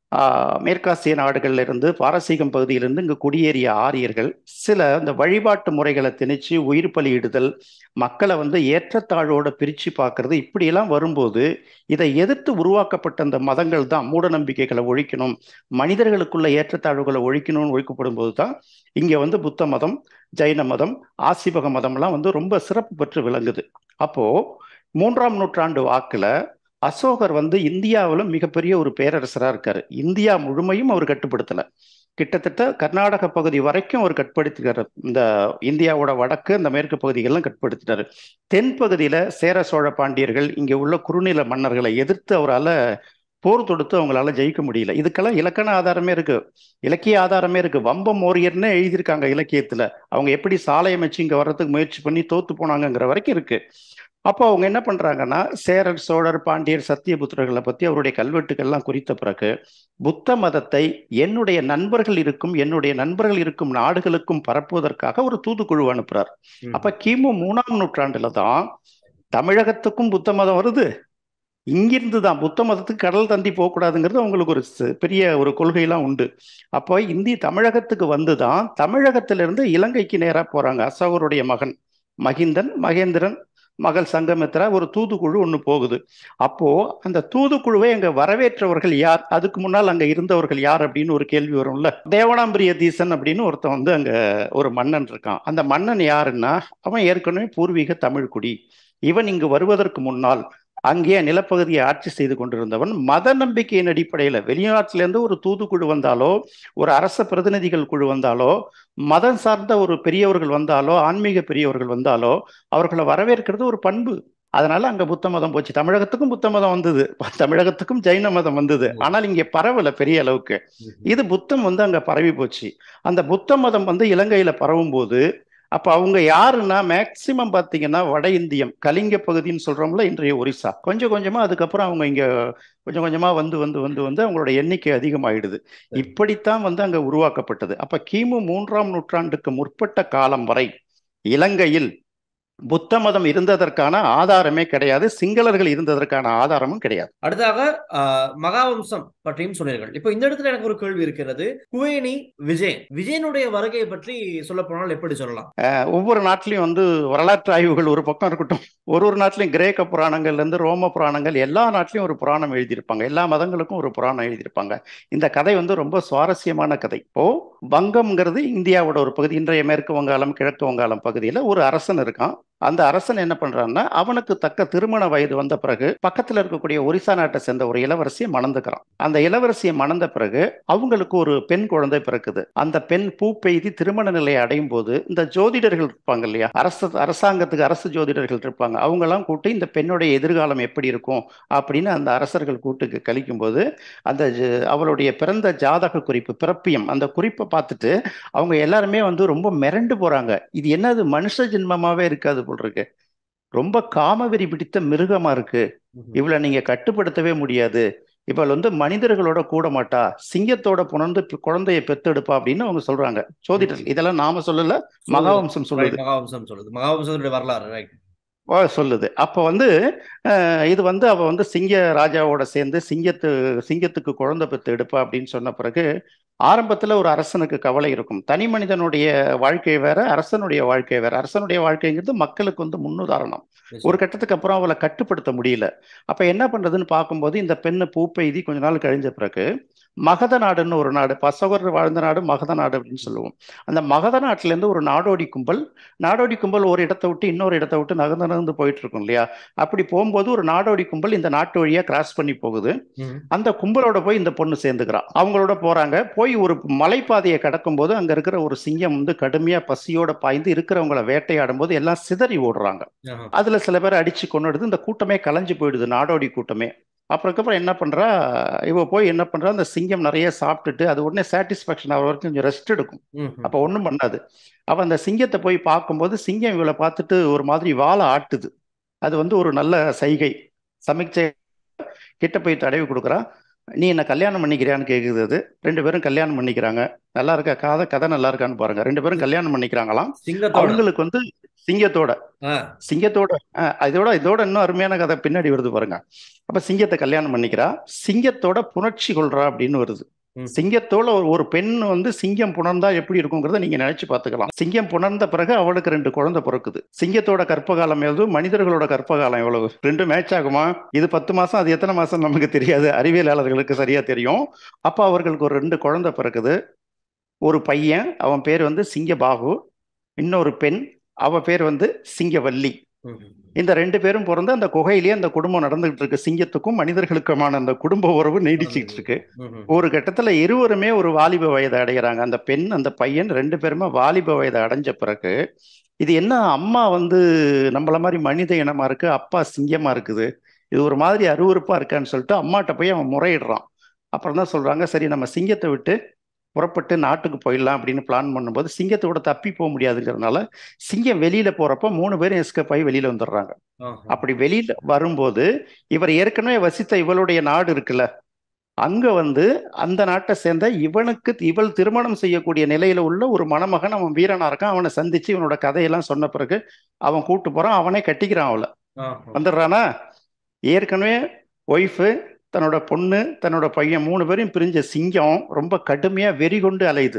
மேற்காசிய நாடுகள்ல இருந்து பாரசீகம் பகுதியிலிருந்து இங்கு குடியேறிய ஆரியர்கள் சில இந்த வழிபாட்டு முறைகளை திணிச்சு உயிர் பலியிடுதல் மக்களை வந்து ஏற்றத்தாழ்வோட பிரிச்சு பார்க்கறது இப்படியெல்லாம் வரும்போது இதை எதிர்த்து உருவாக்கப்பட்ட அந்த மதங்கள் தான் மூட நம்பிக்கைகளை ஒழிக்கணும் மனிதர்களுக்குள்ள ஏற்றத்தாழ்வுகளை ஒழிக்கணும்னு ஒழிக்கப்படும் போது தான் இங்க வந்து புத்த மதம் ஜைன மதம் ஆசிபக மதம்லாம் வந்து ரொம்ப சிறப்பு பெற்று விளங்குது அப்போ மூன்றாம் நூற்றாண்டு வாக்குல அசோகர் வந்து இந்தியாவிலும் மிகப்பெரிய ஒரு பேரரசராக இருக்காரு இந்தியா முழுமையும் அவர் கட்டுப்படுத்தலை கிட்டத்தட்ட கர்நாடக பகுதி வரைக்கும் அவர் கட்படுத்திட்டார் இந்த இந்தியாவோட வடக்கு இந்த மேற்கு பகுதிகள்லாம் கட்படுத்திட்டாரு தென் பகுதியில சேர சோழ பாண்டியர்கள் இங்க உள்ள குறுநில மன்னர்களை எதிர்த்து அவரால் போர் தொடுத்து அவங்களால ஜெயிக்க முடியல இதுக்கெல்லாம் இலக்கண ஆதாரமே இருக்கு இலக்கிய ஆதாரமே இருக்கு வம்ப மோரியர்னு எழுதியிருக்காங்க இலக்கியத்துல அவங்க எப்படி சாலை அமைச்சு இங்க வர்றதுக்கு முயற்சி பண்ணி தோத்து போனாங்கங்கிற வரைக்கும் இருக்கு அப்போ அவங்க என்ன பண்றாங்கன்னா சேரர் சோழர் பாண்டியர் சத்தியபுத்திரர்களை பத்தி அவருடைய கல்வெட்டுகள்லாம் குறித்த பிறகு புத்த மதத்தை என்னுடைய நண்பர்கள் இருக்கும் என்னுடைய நண்பர்கள் இருக்கும் நாடுகளுக்கும் பரப்புவதற்காக ஒரு தூதுக்குழு அனுப்புறார் அப்ப கிமு மூணாம் நூற்றாண்டுல தான் தமிழகத்துக்கும் புத்த மதம் வருது இங்கிருந்து தான் புத்த மதத்துக்கு கடல் தந்தி போகக்கூடாதுங்கிறது அவங்களுக்கு ஒரு பெரிய ஒரு கொள்கையெல்லாம் உண்டு அப்போ இந்திய தமிழகத்துக்கு வந்து தான் தமிழகத்திலிருந்து இலங்கைக்கு நேராக போறாங்க அசோகருடைய மகன் மகிந்தன் மகேந்திரன் மகள் சங்கமித்ரா ஒரு தூதுக்குழு ஒன்று போகுது அப்போ அந்த தூதுக்குழுவை அங்க வரவேற்றவர்கள் யார் அதுக்கு முன்னால் அங்க இருந்தவர்கள் யார் அப்படின்னு ஒரு கேள்வி வரும்ல தேவனாம்பிரிய தீசன் அப்படின்னு ஒருத்தன் வந்து அங்க ஒரு மன்னன் இருக்கான் அந்த மன்னன் யாருன்னா அவன் ஏற்கனவே பூர்வீக தமிழ்குடி இவன் இங்கு வருவதற்கு முன்னால் அங்கே நிலப்பகுதியை ஆட்சி செய்து கொண்டிருந்தவன் மத நம்பிக்கையின் அடிப்படையில் வெளிநாட்டிலேருந்து ஒரு தூதுக்குழு வந்தாலோ ஒரு அரச பிரதிநிதிகள் குழு வந்தாலோ மதம் சார்ந்த ஒரு பெரியவர்கள் வந்தாலோ ஆன்மீக பெரியவர்கள் வந்தாலோ அவர்களை வரவேற்கிறது ஒரு பண்பு அதனால அங்க புத்த மதம் போச்சு தமிழகத்துக்கும் புத்த மதம் வந்தது தமிழகத்துக்கும் ஜைன மதம் வந்தது ஆனால் இங்கே பரவல பெரிய அளவுக்கு இது புத்தம் வந்து அங்க பரவி போச்சு அந்த புத்த மதம் வந்து இலங்கையில பரவும் போது அப்ப அவங்க யாருன்னா மேக்சிமம் பாத்தீங்கன்னா வட இந்தியம் கலிங்க பகுதின்னு சொல்றோம்ல இன்றைய ஒரிசா கொஞ்சம் கொஞ்சமா அதுக்கப்புறம் அவங்க இங்க கொஞ்சம் கொஞ்சமா வந்து வந்து வந்து வந்து அவங்களோட எண்ணிக்கை அதிகமாயிடுது இப்படித்தான் வந்து அங்க உருவாக்கப்பட்டது அப்ப கிமு மூன்றாம் நூற்றாண்டுக்கு முற்பட்ட காலம் வரை இலங்கையில் புத்த மதம் இருந்ததற்கான ஆதாரமே கிடையாது சிங்களர்கள் இருந்ததற்கான ஆதாரமும் கிடையாது அடுத்ததாக மகாவம்சம் பற்றியும் சொன்னீர்கள் இப்போ இந்த இடத்துல எனக்கு ஒரு கேள்வி இருக்கிறது குவேணி விஜயன் விஜயனுடைய வருகையை பற்றி சொல்ல போனால் எப்படி சொல்லலாம் ஒவ்வொரு நாட்டிலையும் வந்து வரலாற்று ஆய்வுகள் ஒரு பக்கம் இருக்கட்டும் ஒரு ஒரு நாட்டிலையும் கிரேக்க புராணங்கள்ல இருந்து ரோம புராணங்கள் எல்லா நாட்டிலையும் ஒரு புராணம் எழுதியிருப்பாங்க எல்லா மதங்களுக்கும் ஒரு புராணம் எழுதியிருப்பாங்க இந்த கதை வந்து ரொம்ப சுவாரஸ்யமான கதை இப்போ வங்கம்ங்கிறது இந்தியாவோட ஒரு பகுதி இன்றைய மேற்கு வங்காளம் கிழக்கு வங்காளம் பகுதியில் ஒரு அரசன் இருக்கான் அந்த அரசன் என்ன பண்றான்னா அவனுக்கு தக்க திருமண வயது வந்த பிறகு பக்கத்துல இருக்கக்கூடிய ஒரிசா நாட்டை சேர்ந்த ஒரு இளவரசியை மணந்துக்கிறான் அந்த இளவரசியை மணந்த பிறகு அவங்களுக்கு ஒரு பெண் குழந்தை பிறக்குது அந்த பெண் பூ பெய்தி திருமண நிலையை அடையும் போது இந்த ஜோதிடர்கள் இருப்பாங்க இல்லையா அரசு அரசாங்கத்துக்கு அரசு ஜோதிடர்கள் இருப்பாங்க அவங்க எல்லாம் கூட்டு இந்த பெண்ணுடைய எதிர்காலம் எப்படி இருக்கும் அப்படின்னு அந்த அரசர்கள் கூட்டுக்கு கழிக்கும் போது அந்த அவளுடைய பிறந்த ஜாதக குறிப்பு பிறப்பியம் அந்த குறிப்பை பார்த்துட்டு அவங்க எல்லாருமே வந்து ரொம்ப மிரண்டு போறாங்க இது என்னது மனுஷ ஜென்மமாவே இருக்காது போல் இருக்கு ரொம்ப காமவெறி பிடித்த மிருகமா இருக்கு இவளை நீங்க கட்டுப்படுத்தவே முடியாது இவள் வந்து மனிதர்களோட கூட மாட்டா சிங்கத்தோட புணர்ந்து குழந்தைய பெத்தெடுப்பா அப்படின்னு அவங்க சொல்றாங்க சோதிடர் இதெல்லாம் நாம சொல்லல மகாவம்சம் சொல்லுது மகாவம்சம் சொல்லுது மகாவம்சத்துடைய வரலாறு ரைட் சொல்லுது அப்போ வந்து இது வந்து அவ வந்து சிங்க ராஜாவோட சேர்ந்து சிங்கத்து சிங்கத்துக்கு குழந்தை பெற்று எடுப்பா அப்படின்னு சொன்ன பிறகு ஆரம்பத்துல ஒரு அரசனுக்கு கவலை இருக்கும் தனி மனிதனுடைய வாழ்க்கை வேற அரசனுடைய வாழ்க்கை வேற அரசனுடைய வாழ்க்கைங்கிறது மக்களுக்கு வந்து முன்னுதாரணம் ஒரு கட்டத்துக்கு அப்புறம் அவளை கட்டுப்படுத்த முடியல அப்ப என்ன பண்றதுன்னு பார்க்கும்போது இந்த பெண்ணு பூப்பெய்தி கொஞ்ச நாள் கழிஞ்ச பிறகு மகத நாடுன்னு ஒரு நாடு பசவர் வாழ்ந்த நாடு மகத நாடு அப்படின்னு சொல்லுவோம் அந்த மகத நாட்டிலேருந்து ஒரு நாடோடி கும்பல் நாடோடி கும்பல் ஒரு இடத்தை விட்டு இன்னொரு இடத்தை விட்டு நகர்ந்து நகர்ந்து போயிட்டு இருக்கும் இல்லையா அப்படி போகும்போது ஒரு நாடோடி கும்பல் இந்த நாட்டு வழியா கிராஸ் பண்ணி போகுது அந்த கும்பலோட போய் இந்த பொண்ணு சேர்ந்துக்கிறான் அவங்களோட போறாங்க போய் ஒரு மலைப்பாதையை கடக்கும் போது அங்க இருக்கிற ஒரு சிங்கம் வந்து கடுமையா பசியோட பாய்ந்து இருக்கிறவங்களை வேட்டையாடும் போது எல்லாம் சிதறி ஓடுறாங்க அதுல சில பேர் அடிச்சு கொண்டுடுது இந்த கூட்டமே கலைஞ்சு போயிடுது நாடோடி கூட்டமே அப்புறக்கப்புறம் என்ன பண்ணுறா இவ போய் என்ன பண்ணுறா அந்த சிங்கம் நிறைய சாப்பிட்டுட்டு அது உடனே சாட்டிஸ்ஃபேக்ஷன் ஆகிற வரைக்கும் கொஞ்சம் ரெஸ்ட் எடுக்கும் அப்போ ஒன்றும் பண்ணாது அப்போ அந்த சிங்கத்தை போய் பார்க்கும்போது சிங்கம் இவளை பார்த்துட்டு ஒரு மாதிரி வாழை ஆட்டுது அது வந்து ஒரு நல்ல சைகை சமிக்சை கிட்ட போய் தடவி கொடுக்குறா நீ என்ன கல்யாணம் பண்ணிக்கிறியான்னு கேட்குது அது ரெண்டு பேரும் கல்யாணம் பண்ணிக்கிறாங்க நல்லா இருக்கா கதை கதை நல்லா இருக்கான்னு பாருங்க ரெண்டு பேரும் கல்யாணம் பண்ணிக்கிறாங்களாம் அவங்களுக்கு வந்து சிங்கத்தோட சிங்கத்தோட இதோட இதோட இன்னும் அருமையான கதை பின்னாடி வருது பாருங்க அப்ப சிங்கத்தை கல்யாணம் பண்ணிக்கிறா சிங்கத்தோட புணர்ச்சி கொள்றா அப்படின்னு வருது சிங்கத்தோட ஒரு பெண் வந்து சிங்கம் புணர்ந்தா எப்படி இருக்குங்கிறத நீங்க நினைச்சு பார்த்துக்கலாம் சிங்கம் புணர்ந்த பிறகு அவளுக்கு ரெண்டு குழந்தை பிறக்குது சிங்கத்தோட கற்பகாலம் எவ்வளவு மனிதர்களோட கற்பகாலம் எவ்வளவு ரெண்டும் மேட்ச் ஆகுமா இது பத்து மாசம் அது எத்தனை மாசம் நமக்கு தெரியாது அறிவியலாளர்களுக்கு சரியா தெரியும் அப்ப அவர்களுக்கு ஒரு ரெண்டு குழந்தை பிறக்குது ஒரு பையன் அவன் பேர் வந்து சிங்கபாகு இன்னொரு பெண் அவ பேர் வந்து சிங்கவல்லி ம்ஹும். இந்த ரெண்டு பேரும் பிறந்து அந்த குகையிலேயே அந்த குடும்பம் நடந்துகிட்டு இருக்கு சிங்கத்துக்கும் மனிதர்களுக்குமான அந்த குடும்ப உறவு நீடிச்சுக்கிட்டு இருக்கு ம்ஹும். ஒரு கட்டத்துல இருவருமே ஒரு வாலிப வயதை அடைகிறாங்க அந்த பெண் அந்த பையன் ரெண்டு பேருமே வாலிப வயதை அடைஞ்ச பிறகு இது என்ன அம்மா வந்து நம்மள மாதிரி மனித இனமா இருக்கு அப்பா சிங்கமா இருக்குது இது ஒரு மாதிரி அருவருப்பா இருக்கான்னு சொல்லிட்டு அம்மாட்ட போய் அவன் முறையிடுறான் அப்புறம் தான் சொல்றாங்க சரி நம்ம சிங்கத்தை விட்டு புறப்பட்டு நாட்டுக்கு போயிடலாம் அப்படின்னு பிளான் பண்ணும்போது சிங்கத்தோட தப்பி போக முடியாதுங்கிறதுனால சிங்கம் வெளியில போறப்ப மூணு பேரும் எஸ்கேப் ஆகி வெளியில வந்துடுறாங்க ஆஹா. அப்படி வெளியில வரும்போது இவர் ஏற்கனவே வசித்த இவளுடைய நாடு இருக்குல்ல அங்க வந்து அந்த நாட்டை சேர்ந்த இவனுக்கு இவள் திருமணம் செய்யக்கூடிய நிலையில உள்ள ஒரு மணமகன் அவன் வீரனா இருக்கான் அவனை சந்திச்சு இவனோட கதையெல்லாம் சொன்ன பிறகு அவன் கூட்டு போறான் அவனே கட்டிக்கிறான் அவளை ஆஹா. வந்துடுறானா ஏற்கனவே ஒய்ஃபு தன்னோட பொண்ணு தன்னோட பையன் மூணு பேரையும் பிரிஞ்ச சிங்கம் ரொம்ப கடுமையா வெறி கொண்டு அலையுது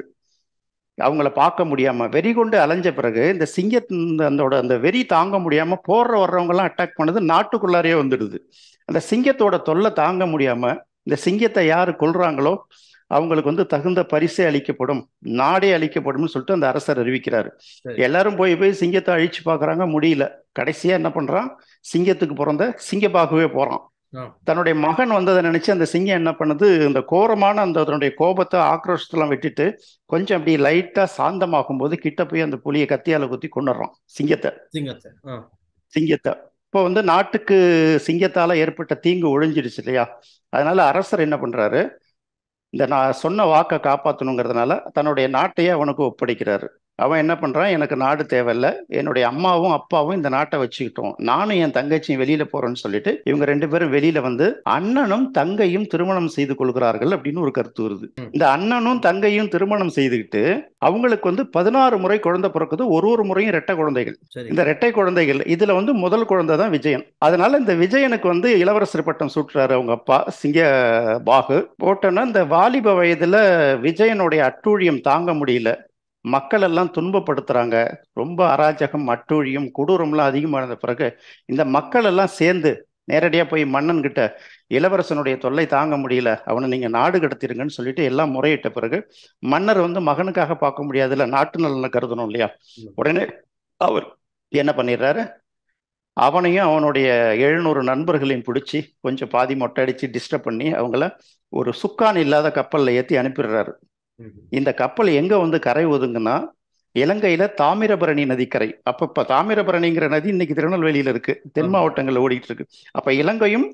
அவங்கள பார்க்க முடியாம வெறி கொண்டு அலைஞ்ச பிறகு இந்த சிங்க அதோட அந்த வெறி தாங்க முடியாம போற வர்றவங்க எல்லாம் அட்டாக் பண்ணது நாட்டுக்குள்ளாரே வந்துடுது அந்த சிங்கத்தோட தொல்லை தாங்க முடியாம இந்த சிங்கத்தை யாரு கொல்றாங்களோ அவங்களுக்கு வந்து தகுந்த பரிசே அளிக்கப்படும் நாடே அளிக்கப்படும்னு சொல்லிட்டு அந்த அரசர் அறிவிக்கிறாரு சரி. எல்லாரும் போய் போய் சிங்கத்தை அழிச்சு பார்க்கறாங்க முடியல கடைசியா என்ன பண்றான் சிங்கத்துக்கு பிறந்த சிங்கப்பாகவே போறான் ஆ. தன்னுடைய மகன் வந்ததை நினைச்சு அந்த சிங்கம் என்ன பண்ணுது இந்த கோரமான அந்த அதனுடைய கோபத்தை ஆக்ரோஷத்தெல்லாம் விட்டுட்டு கொஞ்சம் அப்படி லைட்டா சாந்தமாகும் போது கிட்ட போய் அந்த புலியை கத்தியால குத்தி கொண்டுடுறான் சிங்கத்தை சிங்கத்தை ஆ. சிங்கத்தை இப்போ வந்து நாட்டுக்கு சிங்கத்தால ஏற்பட்ட தீங்கு ஒழிஞ்சிடுச்சு இல்லையா அதனால அரசர் என்ன பண்றாரு இந்த நான் சொன்ன வாக்கை காப்பாற்றணுங்கிறதுனால தன்னுடைய நாட்டையே அவனுக்கு ஒப்படைக்கிறாரு அவன் என்ன பண்றான் எனக்கு நாடு தேவையில்ல என்னுடைய அம்மாவும் அப்பாவும் இந்த நாட்டை வச்சுக்கிட்டோம் நானும் என் தங்கச்சியும் வெளியில போறேன்னு சொல்லிட்டு இவங்க ரெண்டு பேரும் வெளியில வந்து அண்ணனும் தங்கையும் திருமணம் செய்து கொள்கிறார்கள் அப்படின்னு ஒரு கருத்து வருது ம். இந்த அண்ணனும் தங்கையும் திருமணம் செய்துக்கிட்டு அவங்களுக்கு வந்து பதினாறு முறை குழந்தை பிறக்குது ஒரு ஒரு முறையும் ரெட்டை குழந்தைகள் சரி இந்த ரெட்டை குழந்தைகள் இதுல வந்து முதல் குழந்தை தான் விஜயன் அதனால இந்த விஜயனுக்கு வந்து இளவரசர் பட்டம் சூட்டுறாரு அவங்க அப்பா சிங்க பாகு போட்டோன்னா இந்த வாலிப வயதுல விஜயனுடைய அட்டூழியம் தாங்க முடியல மக்கள் எல்லாம் துன்பப்படுத்துறாங்க ரொம்ப அராஜகம் அட்டூழியம் கொடூரம்லாம் அதிகமான பிறகு இந்த மக்கள் எல்லாம் சேர்ந்து நேரடியா போய் மன்னன் கிட்ட இளவரசனுடைய தொல்லை தாங்க முடியல அவனை நீங்க நாடு கடத்திருங்கன்னு சொல்லிட்டு எல்லாம் முறையிட்ட பிறகு மன்னர் வந்து மகனுக்காக பார்க்க முடியாதுல்ல நாட்டு நலனை கருதணும் இல்லையா உடனே அவர் என்ன பண்ணிடுறாரு அவனையும் அவனுடைய எழுநூறு நண்பர்களையும் பிடிச்சி கொஞ்சம் பாதி மொட்டை அடிச்சு டிஸ்டர்ப் பண்ணி அவங்கள ஒரு சுக்கான் இல்லாத கப்பல்ல ஏத்தி அனுப்பிடுறாரு ம்ஹும். இந்த கப்பல் எங்க வந்து கரை ஒதுங்குன்னா இலங்கையில தாமிரபரணி நதிக்கரை அப்ப இப்ப தாமிரபரணிங்கிற நதி இன்னைக்கு திருநெல்வேலியில இருக்கு தென் ஆமா. மாவட்டங்கள்ல ஓடிட்டு இருக்கு அப்ப இலங்கையும்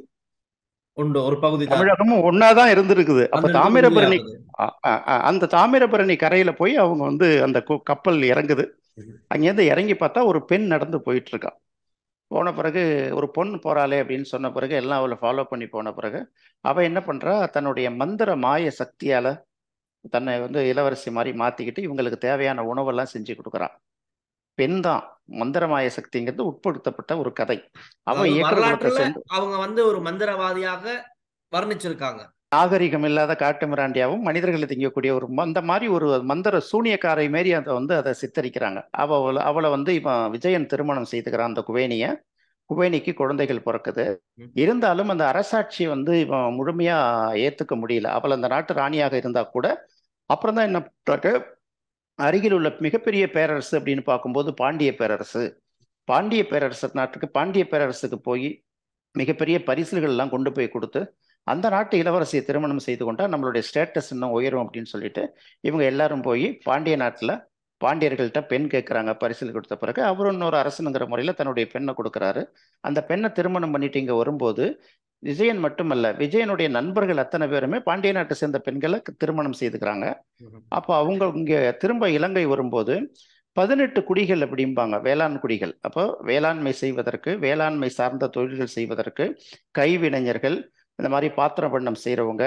உண்டு ஒரு பகுதி தான் தமிழகமும் ஒன்னாதான் இருந்திருக்குது அப்ப அந்த இடத்துல தாமிரபரணி உறுதியாகுது. அ- அ- அ- அந்த தாமிரபரணி கரையில போய் அவங்க வந்து அந்த கு- கப்பல் இறங்குது ம்ஹும். அங்கேருந்து இறங்கி பார்த்தா ஒரு பெண் நடந்து போயிட்டு இருக்கா போன பிறகு ஒரு பொண்ணு போறாளே அப்படின்னு சொன்ன பிறகு எல்லாம் அவளை ஃபாலோ பண்ணி போன பிறகு அவ என்ன பண்றா தன்னுடைய மந்திர மாய சக்தியால தன்னை வந்து இளவரசி மாதிரி மாத்திக்கிட்டு இவங்களுக்கு தேவையான உணவெல்லாம் செஞ்சு கொடுக்குறா பெண் தான் மந்திரமாய சக்திங்கிறது உட்படுத்தப்பட்ட ஒரு கதை அவ அதாவது இயக்குற குலத்தை வரலாற்றுல சேர்ந்து அவங்க வந்து ஒரு மந்திரவாதியாக வர்ணிச்சிருக்காங்க நாகரிகம் இல்லாத காட்டு மிராண்டியாவும் மனிதர்களை திங்கக்கூடிய ஒரு ம- அந்த மாதிரி ஒரு மந்திர சூனியக்காரை மாரி அதை வந்து அதை சித்தரிக்கிறாங்க அவ அவளை அவளை வந்து இவன் விஜயன் திருமணம் செய்துக்கிறான் அந்த குவேனிய குவேனிக்கு குழந்தைகள் பிறக்குது ம். இருந்தாலும் அந்த அரசாட்சி வந்து இவன் முழுமையா ஏத்துக்க முடியல அவள் அந்த நாட்டு ராணியாக இருந்தா கூட அப்புறம் தான் என்ன பண்றாரு அருகில் உள்ள மிகப்பெரிய பேரரசு அப்படின்னு பார்க்கும்போது பாண்டிய பேரரசு பாண்டிய பேரரசு நாட்டுக்கு பாண்டிய பேரரசுக்கு போய் மிகப்பெரிய பரிசுகள் எல்லாம் கொண்டு போய் கொடுத்து அந்த நாட்டு இளவரசியை திருமணம் செய்து கொண்டா நம்மளுடைய ஸ்டேட்டஸ் இன்னும் உயரும் அப்படின்னு சொல்லிட்டு இவங்க எல்லாரும் போய் பாண்டிய நாட்டில் பாண்டியர்கள்ட்ட பெண் கேட்குறாங்க பரிசில் கொடுத்த பிறகு அவரும் இன்னொரு அரசனுங்கிற முறையில் தன்னுடைய பெண்ணை கொடுக்குறாரு அந்த பெண்ணை திருமணம் பண்ணிட்டு இங்கே வரும்போது விஜயன் மட்டுமல்ல விஜயனுடைய நண்பர்கள் அத்தனை பேருமே பாண்டிய நாட்டை சேர்ந்த பெண்களை திருமணம் செய்துக்கிறாங்க ம்ஹும். அப்போ அவங்க இங்கே திரும்ப இலங்கை வரும்போது பதினெட்டு குடிகள் அப்படிம்பாங்க வேளாண் குடிகள் அப்போ வேளாண்மை செய்வதற்கு வேளாண்மை சார்ந்த தொழில்கள் செய்வதற்கு கைவினைஞர்கள் இந்த மாதிரி பாத்திர பண்டம் செய்கிறவங்க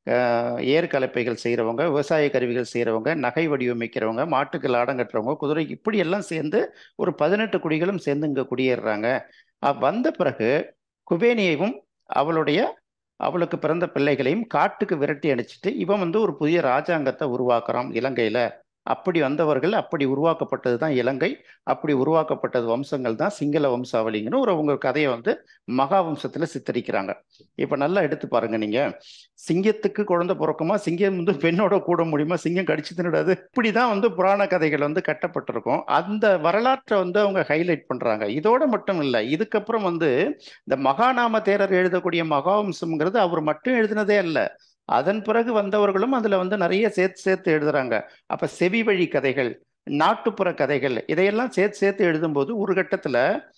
ஏர்கலப்பைகள் செய்கிறவங்க விவசாய கருவிகள் செய்கிறவங்க நகை வடிவமைக்கிறவங்க மாட்டுக்கு லாடம் கட்டுறவங்க குதிரை இப்படி எல்லாம் சேர்ந்து ஒரு பதினெட்டு குடிகளும் சேர்ந்து இங்கே குடியேறுறாங்க அ- வந்த பிறகு குபேனியையும் அவளுடைய அவளுக்கு பிறந்த பிள்ளைகளையும் காட்டுக்கு விரட்டி அடிச்சிட்டு இவன் வந்து ஒரு புதிய ராஜாங்கத்தை உருவாக்குறான் இலங்கையில அப்படி வந்தவர்கள் அப்படி உருவாக்கப்பட்டது தான் இலங்கை அப்படி உருவாக்கப்பட்டது வம்சங்கள் தான் சிங்கள வம்சாவளிங்கன்னு ஒரு உங்க கதையை வந்து மகாவம்சத்துல சித்தரிக்கிறாங்க இப்ப நல்லா எடுத்து பாருங்க நீங்க சிங்கத்துக்கு குழந்தை பிறக்குமா சிங்கம் வந்து பெண்ணோட கூட முடியுமா சிங்கம் கடிச்சு தின்னுடாது இப்படிதான் வந்து புராண கதைகள் வந்து கட்டப்பட்டிருக்கும் அந்த வரலாற்றை வந்து அவங்க ஹைலைட் பண்றாங்க இதோட மட்டும் இல்லை இதுக்கப்புறம் வந்து இந்த மகாநாம தேரர் எழுதக்கூடிய மகாவம்சம்ங்கிறது அவர் மட்டும் எழுதினதே அல்ல அதன் பிறகு வந்தவர்களும் அதுல வந்து நிறைய சேர்த்து சேர்த்து எழுதுறாங்க அப்ப செவி வழி கதைகள் நாட்டுப்புற கதைகள் இதையெல்லாம் சேர்த்து சேர்த்து எழுதும்போது ஒரு கட்டத்துல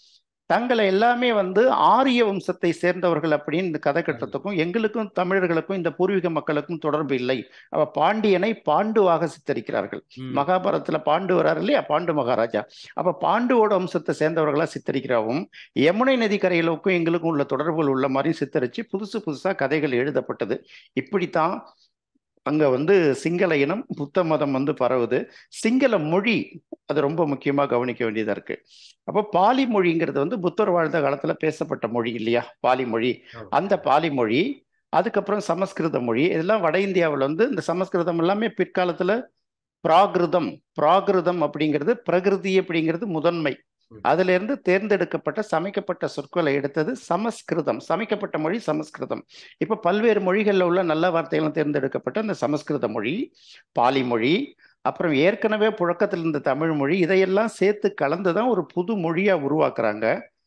தங்களை எல்லாமே வந்து ஆரிய வம்சத்தை சேர்ந்தவர்கள் அப்படின்னு இந்த கதை கட்டத்துக்கும் எங்களுக்கும் தமிழர்களுக்கும் இந்த பூர்வீக மக்களுக்கும் தொடர்பு இல்லை அவ பாண்டியனை பாண்டுவாக சித்தரிக்கிறார்கள் மகாபாரதத்துல பாண்டு வராரு இல்லையா பாண்டு மகாராஜா அப்ப பாண்டுவோட வம்சத்தை சேர்ந்தவர்களா சித்தரிக்கிறாவும் யமுனை நதி கரையிலுக்கும் எங்களுக்கும் உள்ள தொடர்புகள் உள்ள மாதிரி சித்தரிச்சு புதுசு புதுசா கதைகள் எழுதப்பட்டது இப்படித்தான் அங்க வந்து சிங்கள இனம் புத்த மதம் வந்து பரவுது சிங்கள மொழி அது ரொம்ப முக்கியமா கவனிக்க வேண்டியதா இருக்கு அப்போ பாலி மொழிங்கிறது வந்து புத்தர் வாழ்ந்த காலத்துல பேசப்பட்ட மொழி இல்லையா பாலி மொழி அந்த பாலி மொழி அதுக்கப்புறம் சமஸ்கிருத மொழி இதெல்லாம் வட இந்தியாவில் வந்து இந்த சமஸ்கிருதம் எல்லாமே பிற்காலத்துல பிராகிருதம் பிராகிருதம் அப்படிங்கிறது பிரகிருதி அப்படிங்கிறது முதன்மை அதுல இருந்து தேர்ந்தெடுக்கப்பட்ட சமைக்கப்பட்ட சொற்களை எடுத்தது சமஸ்கிருதம் சமைக்கப்பட்ட மொழி சமஸ்கிருதம் இப்ப பல்வேறு மொழிகள்ல உள்ள நல்ல வார்த்தைகளும் தேர்ந்தெடுக்கப்பட்ட அந்த சமஸ்கிருத மொழி பாலி மொழி அப்புறம் ஏற்கனவே புழக்கத்தில் இருந்த தமிழ் மொழி இதையெல்லாம் சேர்த்து கலந்துதான் ஒரு புது மொழியா உருவாக்குறாங்க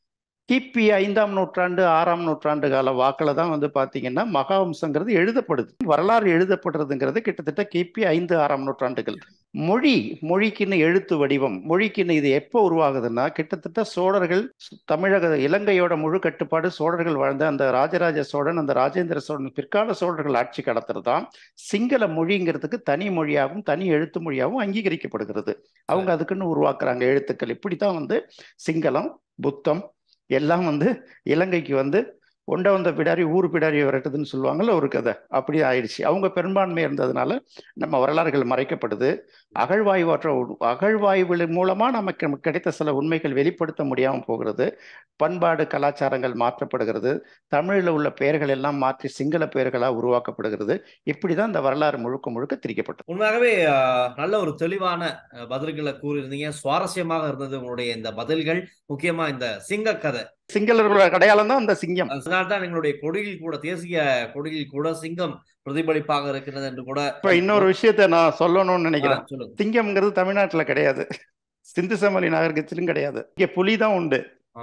கிபி ஐந்தாம் நூற்றாண்டு ஆறாம் நூற்றாண்டு கால வாக்கில் தான் வந்து பார்த்தீங்கன்னா மகாவம்சங்கிறது எழுதப்படுது வரலாறு எழுதப்படுறதுங்கிறது கிட்டத்தட்ட கிபி ஐந்து ஆறாம் நூற்றாண்டுகள் மொழி மொழிக்குன்னு எழுத்து வடிவம் மொழிக்குன்னு இது எப்போ உருவாகுதுன்னா கிட்டத்தட்ட சோழர்கள் தமிழக இலங்கையோட முழு கட்டுப்பாடு சோழர்கள் வாழ்ந்த அந்த ராஜராஜ சோழன் அந்த ராஜேந்திர சோழன் பிற்கால சோழர்கள் ஆட்சி கடத்துறது தான் சிங்கள மொழிங்கிறதுக்கு தனி மொழியாகவும் தனி எழுத்து மொழியாகவும் அங்கீகரிக்கப்படுகிறது அவங்க அதுக்குன்னு உருவாக்குறாங்க எழுத்துக்கள் இப்படித்தான் வந்து சிங்களம் புத்தம் எல்லாம் வந்து இலங்கைக்கு வந்து ஒண்ட வந்த பிடாரி ஊர் பிடாரி விரட்டுதுன்னு சொல்லுவாங்கல்ல ஒரு கதை அப்படி ஆயிடுச்சு அவங்க பெரும்பான்மை இருந்ததுனால நம்ம வரலாறுகள் மறைக்கப்படுது அகழ்வாய்வாற்ற அகழ்வாய்வு மூலமா நமக்கு கிடைத்த சில உண்மைகள் வெளிப்படுத்த முடியாம போகிறது பண்பாடு கலாச்சாரங்கள் மாற்றப்படுகிறது தமிழில் உள்ள பெயர்கள் எல்லாம் மாற்றி சிங்கள பெயர்களா உருவாக்கப்படுகிறது இப்படிதான் இந்த வரலாறு முழுக்க முழுக்க திரிக்கப்பட்டது உண்மையாகவே நல்ல ஒரு தெளிவான பதில்களை கூறியிருந்தீங்க சுவாரஸ்யமாக இருந்தது உங்களுடைய இந்த பதில்கள் முக்கியமா இந்த சிங்க கதை சிங்களர்களோட அடையாளம் தான் அந்த சிங்கம் அதனால்தான் எங்களுடைய கொடியில் கூட தேசிய கொடியில் கூட சிங்கம் பிரதிபலிப்பாக இருக்கிறது என்று கூட இப்ப இன்னொரு விஷயத்த நான் சொல்லணும்னு நினைக்கிறேன் சொல்லுங்க சிங்கம்ங்கிறது தமிழ்நாட்டுல கிடையாது சிந்து சமவெளி நாகரிகத்திலும் கிடையாது இங்க புலி தான் உண்டு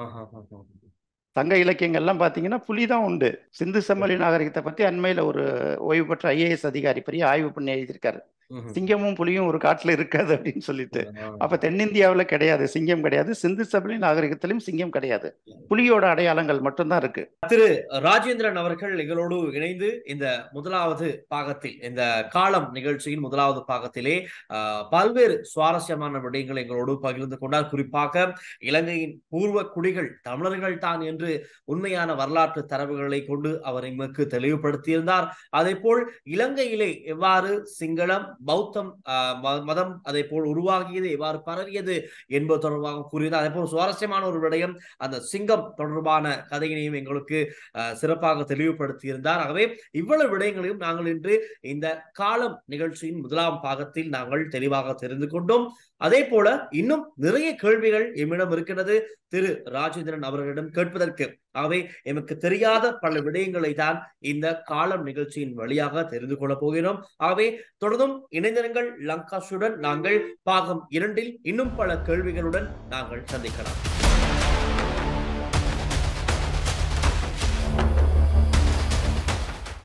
சங்க இலக்கியங்கள்லாம் பார்த்தீங்கன்னா புலி தான் உண்டு சிந்து சமவெளி நாகரிகத்தை பத்தி அண்மையில ஒரு ஓய்வு பெற்ற ஐஏஎஸ் அதிகாரி பெரிய ஆய்வு பண்ணி எழுதியிருக்காரு சிங்கமும் புலியும் ஒரு காட்டுல இருக்காது அப்படின்னு சொல்லிட்டு அப்ப தென்னிந்தியாவுல கிடையாது சிங்கம் கிடையாது சிந்து சபலி நாகரிகத்திலும் சிங்கம் கிடையாது புலியோட அடையாளங்கள் மட்டும்தான் இருக்கு திரு ராஜேந்திரன் அவர்கள் எங்களோடு இணைந்து இந்த முதலாவது பாகத்தில் இந்த காலம் நிகழ்ச்சியின் முதலாவது பாகத்திலே பல்வேறு சுவாரஸ்யமான விடயங்களை எங்களோடு பகிர்ந்து கொண்டார் குறிப்பாக இலங்கையின் பூர்வ குடிகள் தமிழர்கள் தான் என்று உண்மையான வரலாற்று தரவுகளை கொண்டு அவர் எங்களுக்கு தெளிவுபடுத்தியிருந்தார் அதே போல் இலங்கையிலே எவ்வாறு சிங்களம் பௌத்தம் மதம் அதே போல் உருவாகியது எவ்வாறு பரவியது என்பது தொடர்பாக கூறியது அதே போல் சுவாரஸ்யமான ஒரு விடயம் அந்த சிங்கம் தொடர்பான கதையினையும் எங்களுக்கு சிறப்பாக தெளிவுபடுத்தி இருந்தார் ஆகவே இவ்வளவு விடயங்களையும் நாங்கள் இன்று இந்த காலம் நிகழ்ச்சியின் முதலாம் பாகத்தில் நாங்கள் தெளிவாக தெரிந்து கொண்டோம் அதே போல இன்னும் நிறைய கேள்விகள் எம்மிடம் இருக்கிறது திரு ராஜேந்திரன் அவர்களிடம் கேட்பதற்கு ஆகவே எமக்கு தெரியாத பல விடயங்களை தான் இந்த காலம் நிகழ்ச்சியின் வழியாக தெரிந்து கொள்ள போகிறோம் ஆகவே தொடர்ந்தும் இணைந்திருங்கள் லங்காஷுடன் நாங்கள் பாகம் இரண்டில் இன்னும் பல கேள்விகளுடன் நாங்கள் சந்திக்கலாம்